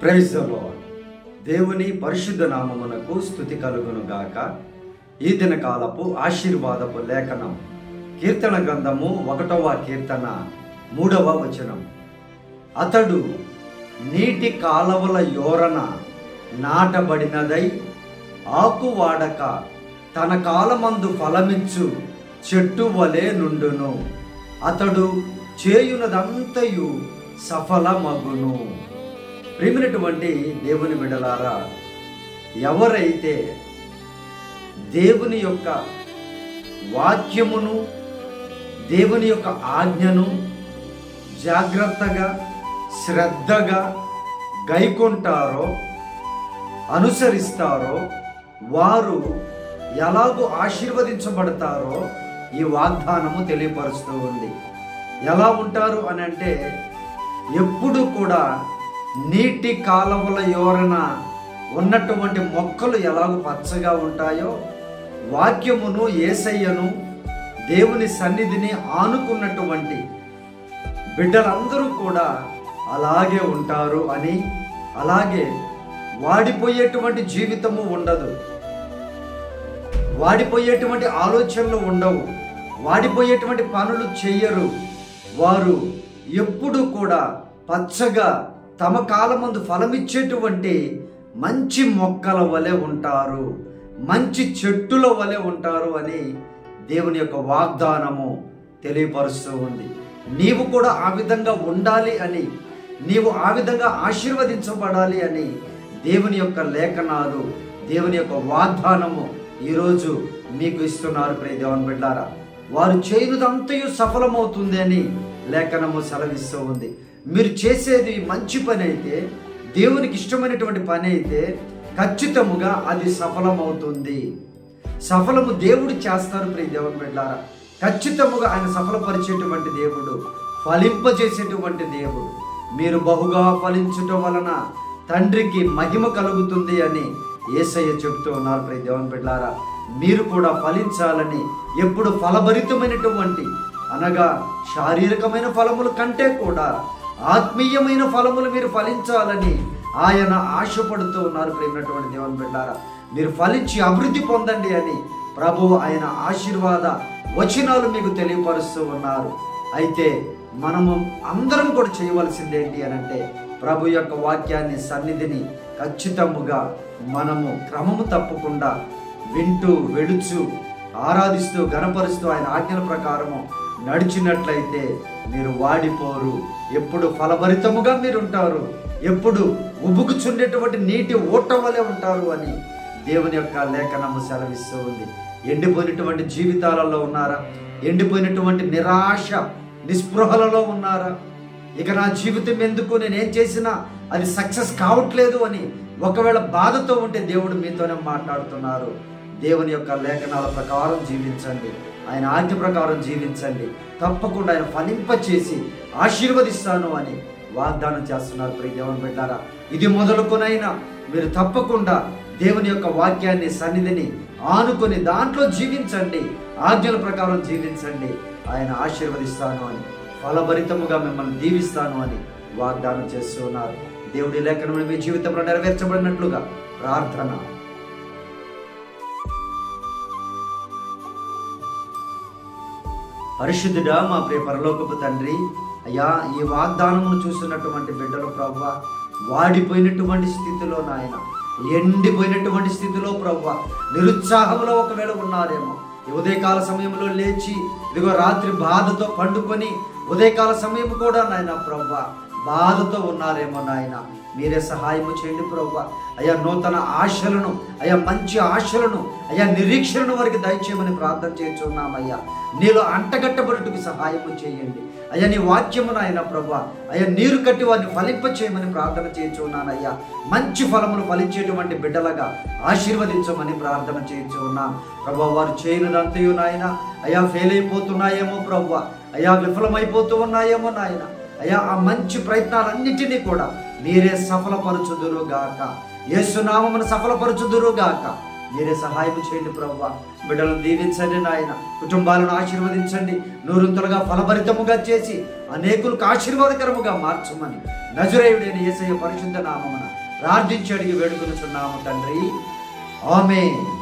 praise the lord దేవుని పరిశుద్ధ నామమునకు స్థుతి కలుగును గాక ఈ దిన కాలపు ఆశీర్వాదపు లేఖనం కీర్తన గ్రంథము ఒకటవ కీర్తన మూడవ వచనం అతడు నీటి కాలవల యోరన నాటబడినదై ఆకు వాడక తన కాలమందు ఫలమిచ్చు చెట్టు వలె నుండును అతడు చేయునదంతయు సఫలమగును ప్రేమినటువంటి దేవుని బిడలారా ఎవరైతే దేవుని యొక్క వాక్యమును దేవుని యొక్క ఆజ్ఞను జాగ్రత్తగా శ్రద్ధగా గైకొంటారో అనుసరిస్తారో వారు ఎలాగూ ఆశీర్వదించబడతారో ఈ వాగ్దానము తెలియపరుస్తూ ఉంది ఎలా ఉంటారు అని అంటే ఎప్పుడు కూడా నీటి కాలువల యోరన ఉన్నటువంటి మొక్కలు ఎలాగో పచ్చగా ఉంటాయో వాక్యమును ఏసయ్యను దేవుని సన్నిధిని ఆనుకున్నటువంటి బిడ్డలందరూ కూడా అలాగే ఉంటారు అని అలాగే వాడిపోయేటువంటి జీవితము ఉండదు వాడిపోయేటువంటి ఆలోచనలు ఉండవు వాడిపోయేటువంటి పనులు చెయ్యరు వారు ఎప్పుడు కూడా పచ్చగా తమ కాలమందు ఫలమిచ్చేటువంటి మంచి మొక్కల వలె ఉంటారు మంచి చెట్టుల వలె ఉంటారు అని దేవుని యొక్క వాగ్దానము తెలియపరుస్తూ ఉంది నీవు కూడా ఆ విధంగా ఉండాలి అని నీవు ఆ విధంగా ఆశీర్వదించబడాలి అని దేవుని యొక్క లేఖనాలు దేవుని యొక్క వాగ్దానము ఈరోజు మీకు ఇస్తున్నారు ప్రియ దేవుని బిడ్డారా వారు చేయనిదంతయు సఫలమవుతుంది అని లేఖనము సెలవిస్తూ ఉంది మీరు చేసేది మంచి పని అయితే దేవునికి ఇష్టమైనటువంటి పని అయితే ఖచ్చితముగా అది సఫలమవుతుంది సఫలము దేవుడు చేస్తారు ప్రియ దేవుని బిడ్డారా ఖచ్చితముగా ఆయన సఫలపరిచేటువంటి దేవుడు ఫలింపజేసేటువంటి దేవుడు మీరు బహుగా ఫలించటం వలన తండ్రికి మహిమ కలుగుతుంది అని ఏసయ్య చెబుతూ ఉన్నారు ప్రియ దేవుని బిడ్డారా మీరు కూడా ఫలించాలని ఎప్పుడు ఫలభరితమైనటువంటి అనగా శారీరకమైన ఫలముల కంటే కూడా ఆత్మీయమైన ఫలములు మీరు ఫలించాలని ఆయన ఆశపడుతూ ఉన్నారు ప్రేమైనటువంటి దేవుని బిడ్డారా మీరు ఫలించి అభివృద్ధి పొందండి అని ప్రభు ఆయన ఆశీర్వాద వచనాలు మీకు తెలియపరుస్తూ ఉన్నారు అయితే మనము అందరం కూడా చేయవలసింది ఏంటి అని అంటే ప్రభు యొక్క వాక్యాన్ని సన్నిధిని ఖచ్చితముగా మనము క్రమము తప్పకుండా వింటూ వెడుచు ఆరాధిస్తూ గనపరుస్తూ ఆయన ఆజ్ఞల ప్రకారము నడిచినట్లయితే మీరు వాడిపోరు ఎప్పుడు ఫలభరితముగా మీరు ఉంటారు ఎప్పుడు ఉబుకుచుండేటువంటి నీటి ఊట వలె ఉంటారు అని దేవుని యొక్క లేఖనము సెలవిస్తూ ఉంది ఎండిపోయినటువంటి జీవితాలలో ఉన్నారా ఎండిపోయినటువంటి నిరాశ నిస్పృహలలో ఉన్నారా ఇక నా జీవితం ఎందుకు నేనేం చేసినా అది సక్సెస్ కావట్లేదు అని ఒకవేళ బాధతో ఉంటే దేవుడు మీతోనే మాట్లాడుతున్నారు దేవుని యొక్క లేఖనాల ప్రకారం జీవించండి ఆయన ఆజ్ఞ ప్రకారం జీవించండి తప్పకుండా ఆయన ఫలింపచేసి ఆశీర్వదిస్తాను అని వాగ్దానం చేస్తున్నారు ప్రియ దేవుని బిడ్డారా ఇది మొదలుకొనైనా మీరు తప్పకుండా దేవుని యొక్క వాక్యాన్ని సన్నిధిని ఆనుకొని దాంట్లో జీవించండి ఆజ్ఞల ప్రకారం జీవించండి ఆయన ఆశీర్వదిస్తాను అని ఫలభరితముగా మిమ్మల్ని దీవిస్తాను అని వాగ్దానం చేస్తూ ఉన్నారు దేవుడి లేఖనములు మీ జీవితంలో నెరవేర్చబడినట్లుగా ప్రార్థన పరిశుద్ధుడా మా ప్రియ పరలోకపు తండ్రి అయ్యా ఈ వాగ్దానమును చూస్తున్నటువంటి బిడ్డలు ప్రభు వాడిపోయినటువంటి స్థితిలో నాయన ఎండిపోయినటువంటి స్థితిలో ప్రభు నిరుత్సాహంలో ఒకవేళ ఉన్నారేమో ఈ ఉదయకాల సమయంలో లేచి ఇదిగో రాత్రి బాధతో పండుకొని ఉదయకాల సమయం కూడా నాయన ప్రభు బాధతో ఉన్నారేమో నాయన మీరే సహాయము చేయండి ప్రభు అయ్యా నూతన ఆశలను అయ్యా మంచి ఆశలను అయ్యా నిరీక్షణను వారికి దయచేయమని ప్రార్థన చేస్తున్నామయ్యా నీలో అంటగట్టబడుటకు సహాయము చేయండి అయ్యా నీ వాక్యము నాయన ప్రభు అయ్యా నీరు కట్టి వారిని ఫలింప చేయమని ప్రార్థన చేయించున్నానయ్యా మంచి ఫలములు ఫలించేటువంటి బిడ్డలుగా ఆశీర్వదించమని ప్రార్థన చేయించున్నాం ప్రభు వారు చేయనిదంతయు నాయన అయ్యా ఫెయిల్ అయిపోతున్నాయేమో ప్రభు అయ్యా విఫలమైపోతూ ఉన్నాయేమో నాయన అయ్యా ఆ మంచి ప్రయత్నాలన్నిటినీ కూడా మీరే సఫలపరచుదురు గాక యేసునామమును సఫలపరచుదురు గాక మీరే సహాయం చేయండి ప్రభు బిడ్డలను దీవించండి నాయన కుటుంబాలను ఆశీర్వదించండి నూరంతలుగా ఫలభరితముగా చేసి అనేకులకు ఆశీర్వాదకరముగా మార్చమని నజరేయుడైన యేసయ్య పరిశుద్ధ నామమున ప్రార్థించి అడిగి వేడుకొనుచున్నాము తండ్రి ఆమె